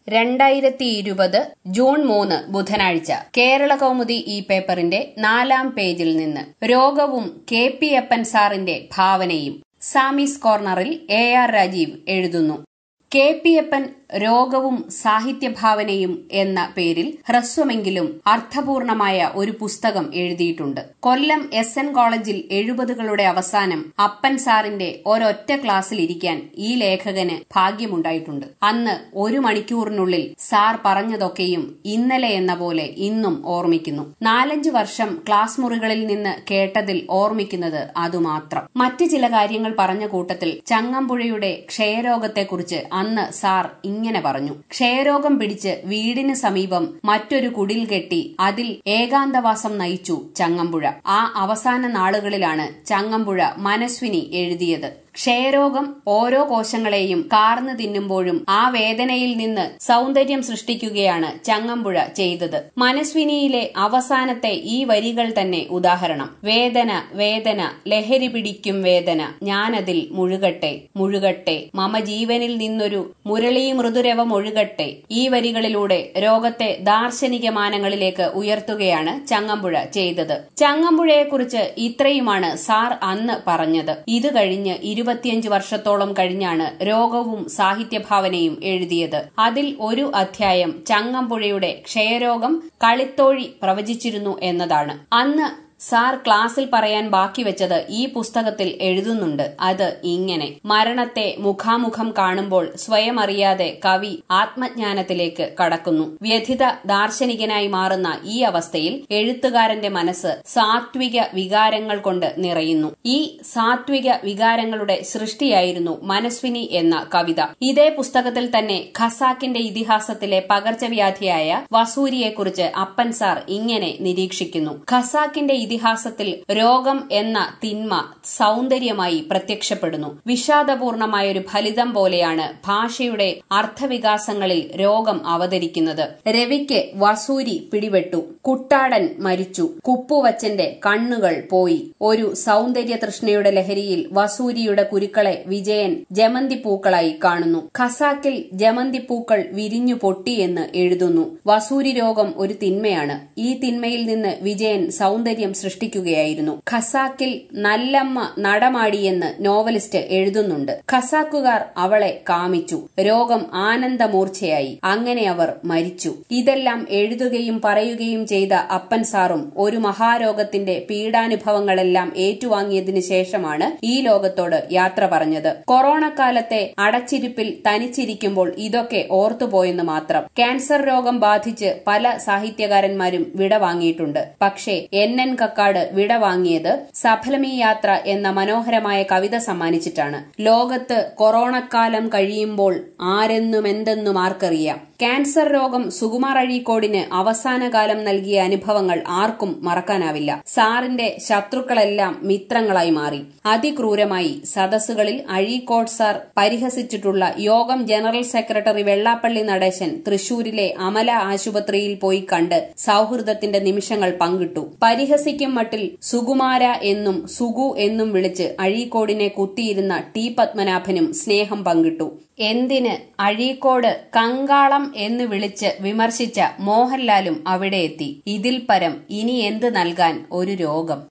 രണ്ടായിരത്തി ഇരുപത് ജൂൺ മൂന്ന് ബുധനാഴ്ച കേരള കൗമുദി ഈ പേപ്പറിന്റെ നാലാം പേജിൽ നിന്ന് രോഗവും കെ പി അപ്പൻ സാറിന്റെ ഭാവനയും സാമീസ് കോർണറിൽ എ ആർ രാജീവ് എഴുതുന്നു കെ പി അപ്പൻ രോഗവും സാഹിത്യഭാവനയും എന്ന പേരിൽ ഹ്രസ്വമെങ്കിലും അർത്ഥപൂർണമായ ഒരു പുസ്തകം എഴുതിയിട്ടുണ്ട് കൊല്ലം എസ് എൻ കോളേജിൽ എഴുപതുകളുടെ അവസാനം അപ്പൻ സാറിന്റെ ഒരൊറ്റ ക്ലാസ്സിൽ ഇരിക്കാൻ ഈ ലേഖകന് ഭാഗ്യമുണ്ടായിട്ടുണ്ട് അന്ന് ഒരു മണിക്കൂറിനുള്ളിൽ സാർ പറഞ്ഞതൊക്കെയും ഇന്നലെ എന്ന പോലെ ഇന്നും ഓർമ്മിക്കുന്നു നാലഞ്ചു വർഷം ക്ലാസ് മുറികളിൽ നിന്ന് കേട്ടതിൽ ഓർമ്മിക്കുന്നത് അതുമാത്രം മറ്റു ചില കാര്യങ്ങൾ പറഞ്ഞ കൂട്ടത്തിൽ ചങ്ങമ്പുഴയുടെ ക്ഷയരോഗത്തെക്കുറിച്ച് അന്ന് സാർ ഇങ്ങനെ പറഞ്ഞു ക്ഷയരോഗം പിടിച്ച് വീടിന് സമീപം മറ്റൊരു കുടിൽ കെട്ടി അതിൽ ഏകാന്തവാസം നയിച്ചു ചങ്ങമ്പുഴ ആ അവസാന നാളുകളിലാണ് ചങ്ങമ്പുഴ മനസ്വിനി എഴുതിയത് ക്ഷയരോഗം ഓരോ കോശങ്ങളെയും കാർന്നു തിന്നുമ്പോഴും ആ വേദനയിൽ നിന്ന് സൗന്ദര്യം സൃഷ്ടിക്കുകയാണ് ചങ്ങമ്പുഴ ചെയ്തത് മനസ്വിനിയിലെ അവസാനത്തെ ഈ വരികൾ തന്നെ ഉദാഹരണം വേദന വേദന ലഹരി പിടിക്കും വേദന ഞാനതിൽ മുഴുകട്ടെ മുഴുകട്ടെ മമ ജീവനിൽ നിന്നൊരു മുരളീ മൃദുരവം ഒഴുകട്ടെ ഈ വരികളിലൂടെ രോഗത്തെ ദാർശനിക മാനങ്ങളിലേക്ക് ഉയർത്തുകയാണ് ചങ്ങമ്പുഴ ചെയ്തത് ചങ്ങമ്പുഴയെക്കുറിച്ച് ഇത്രയുമാണ് സാർ അന്ന് പറഞ്ഞത് ഇത് കഴിഞ്ഞ് ഇരുപത്തിയഞ്ച് വർഷത്തോളം കഴിഞ്ഞാണ് രോഗവും സാഹിത്യഭാവനയും എഴുതിയത് അതിൽ ഒരു അധ്യായം ചങ്ങമ്പുഴയുടെ ക്ഷയരോഗം കളിത്തോഴി പ്രവചിച്ചിരുന്നു എന്നതാണ് അന്ന് സാർ ക്ലാസ്സിൽ പറയാൻ ബാക്കി വെച്ചത് ഈ പുസ്തകത്തിൽ എഴുതുന്നുണ്ട് അത് ഇങ്ങനെ മരണത്തെ മുഖാമുഖം കാണുമ്പോൾ സ്വയം അറിയാതെ കവി ആത്മജ്ഞാനത്തിലേക്ക് കടക്കുന്നു വ്യഥിത ദാർശനികനായി മാറുന്ന ഈ അവസ്ഥയിൽ എഴുത്തുകാരന്റെ മനസ്സ് സാത്വിക വികാരങ്ങൾ കൊണ്ട് നിറയുന്നു ഈ സാത്വിക വികാരങ്ങളുടെ സൃഷ്ടിയായിരുന്നു മനസ്വിനി എന്ന കവിത ഇതേ പുസ്തകത്തിൽ തന്നെ ഖസാക്കിന്റെ ഇതിഹാസത്തിലെ പകർച്ചവ്യാധിയായ വസൂരിയെക്കുറിച്ച് അപ്പൻ സാർ ഇങ്ങനെ നിരീക്ഷിക്കുന്നു ഖസാക്കിന്റെ ഇതിഹാസത്തിൽ രോഗം എന്ന തിന്മ സൗന്ദര്യമായി പ്രത്യക്ഷപ്പെടുന്നു വിഷാദപൂർണമായ ഒരു ഫലിതം പോലെയാണ് ഭാഷയുടെ അർത്ഥവികാസങ്ങളിൽ രോഗം അവതരിക്കുന്നത് രവിക്ക് വസൂരി പിടിപെട്ടു കുട്ടാടൻ മരിച്ചു കുപ്പുവച്ചന്റെ കണ്ണുകൾ പോയി ഒരു സൗന്ദര്യ തൃഷ്ണയുടെ ലഹരിയിൽ വസൂരിയുടെ കുരുക്കളെ വിജയൻ ജമന്തി പൂക്കളായി കാണുന്നു ഖസാക്കിൽ ജമന്തി പൂക്കൾ വിരിഞ്ഞു പൊട്ടിയെന്ന് എഴുതുന്നു വസൂരി രോഗം ഒരു തിന്മയാണ് ഈ തിന്മയിൽ നിന്ന് വിജയൻ സൗന്ദര്യം സൃഷ്ടിക്കുകയായിരുന്നു ഖസാക്കിൽ നല്ലമ്മ നടമാടിയെന്ന് നോവലിസ്റ്റ് എഴുതുന്നുണ്ട് ഖസാക്കുകാർ അവളെ കാമിച്ചു രോഗം ആനന്ദമൂർച്ചയായി അങ്ങനെ അവർ മരിച്ചു ഇതെല്ലാം എഴുതുകയും പറയുകയും ചെയ്ത അപ്പൻ സാറും ഒരു മഹാരോഗത്തിന്റെ പീഡാനുഭവങ്ങളെല്ലാം ഏറ്റുവാങ്ങിയതിനു ശേഷമാണ് ഈ ലോകത്തോട് യാത്ര പറഞ്ഞത് കൊറോണ കാലത്തെ അടച്ചിരിപ്പിൽ തനിച്ചിരിക്കുമ്പോൾ ഇതൊക്കെ ഓർത്തുപോയെന്ന് മാത്രം ക്യാൻസർ രോഗം ബാധിച്ച് പല സാഹിത്യകാരന്മാരും വിടവാങ്ങിയിട്ടുണ്ട് പക്ഷേ എൻ എൻ കക്കാട് വിടവാങ്ങിയത് സഫലമീ യാത്ര എന്ന മനോഹരമായ കവിത സമ്മാനിച്ചിട്ടാണ് ലോകത്ത് കൊറോണക്കാലം കഴിയുമ്പോൾ ആരെന്നുമെന്തെന്നും ആർക്കറിയാം ക്യാൻസർ രോഗം സുകുമാർ അഴീക്കോടിന് അവസാന കാലം നൽകിയ അനുഭവങ്ങൾ ആർക്കും മറക്കാനാവില്ല സാറിന്റെ ശത്രുക്കളെല്ലാം മിത്രങ്ങളായി മാറി അതിക്രൂരമായി സദസ്സുകളിൽ അഴീക്കോട് സാർ പരിഹസിച്ചിട്ടുള്ള യോഗം ജനറൽ സെക്രട്ടറി വെള്ളാപ്പള്ളി നടേശൻ തൃശൂരിലെ അമല ആശുപത്രിയിൽ പോയി കണ്ട് സൌഹൃദത്തിന്റെ നിമിഷങ്ങൾ പങ്കിട്ടു പരിഹസിക്കും മട്ടിൽ സുകുമാര എന്നും സുഗു എന്നും വിളിച്ച് അഴീക്കോടിനെ കുത്തിയിരുന്ന ടി പത്മനാഭനും സ്നേഹം പങ്കിട്ടു എന്തിന് അഴീക്കോട് കങ്കാളം എന്ന് വിളിച്ച് വിമർശിച്ച മോഹൻലാലും അവിടെ എത്തി ഇതിൽ പരം ഇനി എന്ത് നൽകാൻ ഒരു രോഗം